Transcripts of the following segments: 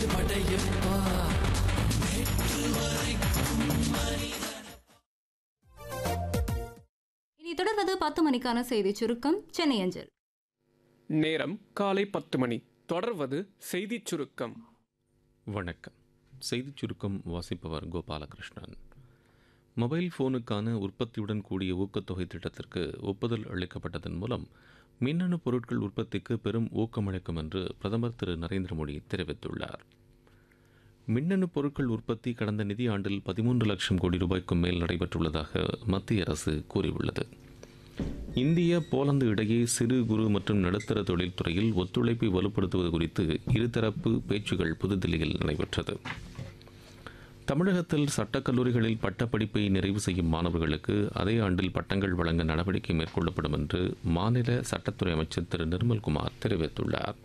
இனி தொடர்வது பத்து மணிக்கான செய்தி சுருக்கம் சென்னை அஞ்சல் நேரம் காலை பத்து மணி தொடர்வது செய்திச் சுருக்கம் வணக்கம் செய்திச் சுருக்கம் வாசிப்பவர் கோபாலகிருஷ்ணன் மொபைல் ஃபோனுக்கான உற்பத்தியுடன் கூடிய ஊக்கத்தொகை திட்டத்திற்கு ஒப்புதல் அளிக்கப்பட்டதன் மூலம் மின்னணு பொருட்கள் உற்பத்திக்கு பெரும் ஊக்கமளிக்கும் என்று பிரதமர் திரு நரேந்திர மோடி தெரிவித்துள்ளார் மின்னணு பொருட்கள் உற்பத்தி கடந்த நிதியாண்டில் பதிமூன்று லட்சம் கோடி ரூபாய்க்கும் மேல் நடைபெற்றுள்ளதாக மத்திய அரசு கூறியுள்ளது இந்திய போலந்து இடையே சிறு குறு மற்றும் நடுத்தர தொழில்துறையில் ஒத்துழைப்பை வலுப்படுத்துவது குறித்து இருதரப்பு பேச்சுகள் புதுதில்லியில் நடைபெற்றது தமிழகத்தில் சட்டக்கல்லூரிகளில் பட்டப்படிப்பை நிறைவு செய்யும் மாணவர்களுக்கு அதே ஆண்டில் பட்டங்கள் வழங்க நடவடிக்கை மேற்கொள்ளப்படும் என்று மாநில சட்டத்துறை அமைச்சர் திரு நிர்மல்குமார் தெரிவித்துள்ளார்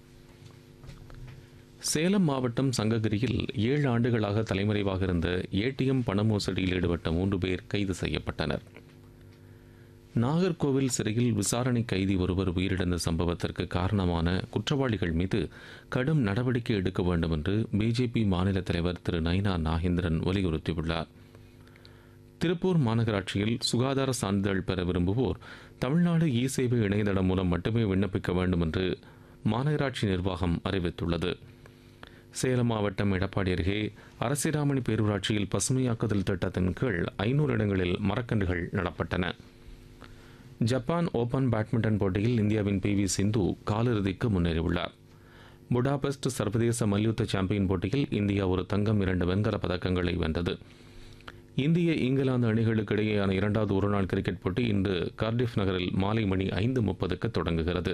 சேலம் மாவட்டம் சங்ககிரியில் ஏழு ஆண்டுகளாக தலைமறைவாக இருந்த ஏடிஎம் பண மோசடியில் ஈடுபட்ட மூன்று பேர் கைது செய்யப்பட்டனர் நாகர்கோவில் சிறையில் விசாரணை கைதி ஒருவர் உயிரிழந்த சம்பவத்திற்கு காரணமான குற்றவாளிகள் மீது கடும் நடவடிக்கை எடுக்க வேண்டும் என்று பிஜேபி மாநில தலைவர் திரு நைனா நாகேந்திரன் வலியுறுத்தியுள்ளார் திருப்பூர் மாநகராட்சியில் சுகாதார சான்றிதழ் பெற விரும்புவோர் தமிழ்நாடு இ சேவை இணையதளம் மூலம் மட்டுமே விண்ணப்பிக்க வேண்டும் என்று மாநகராட்சி நிர்வாகம் அறிவித்துள்ளது சேலம் மாவட்டம் எடப்பாடி அருகே அரசிராமணி பேரூராட்சியில் பசுமையாக்குதல் திட்டத்தின் கீழ் ஐநூறு இடங்களில் மரக்கன்றுகள் நடப்பட்டன ஜப்பான் ஓபன் பேட்மிண்டன் போட்டியில் இந்தியாவின் பி வி சிந்து காலிறுதிக்கு முன்னேறியுள்ளார் புடாபெஸ்ட் சர்வதேச மல்யுத்த சாம்பியன் போட்டியில் இந்தியா ஒரு தங்கம் இரண்டு வெண்கலப் பதக்கங்களை வென்றது இந்திய இங்கிலாந்து அணிகளுக்கு இடையேயான இரண்டாவது ஒருநாள் கிரிக்கெட் போட்டி இன்று கார்டிஃப் நகரில் மாலை மணி ஐந்து முப்பதுக்கு தொடங்குகிறது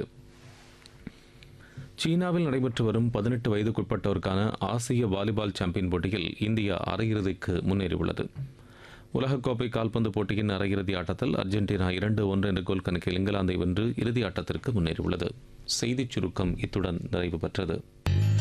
சீனாவில் நடைபெற்று வரும் பதினெட்டு வயதுக்குட்பட்டோருக்கான ஆசிய வாலிபால் சாம்பியன் போட்டியில் இந்தியா அரையிறுதிக்கு முன்னேறியுள்ளது உலகக்கோப்பை கால்பந்து போட்டியின் அரையிறுதி ஆட்டத்தில் அர்ஜென்டினா இரண்டு ஒன்று என்ற கோல் கணக்கில் இங்கிலாந்தை வென்று இறுதி ஆட்டத்திற்கு முன்னேறியுள்ளது செய்திச் சுருக்கம் இத்துடன் நிறைவு பெற்றது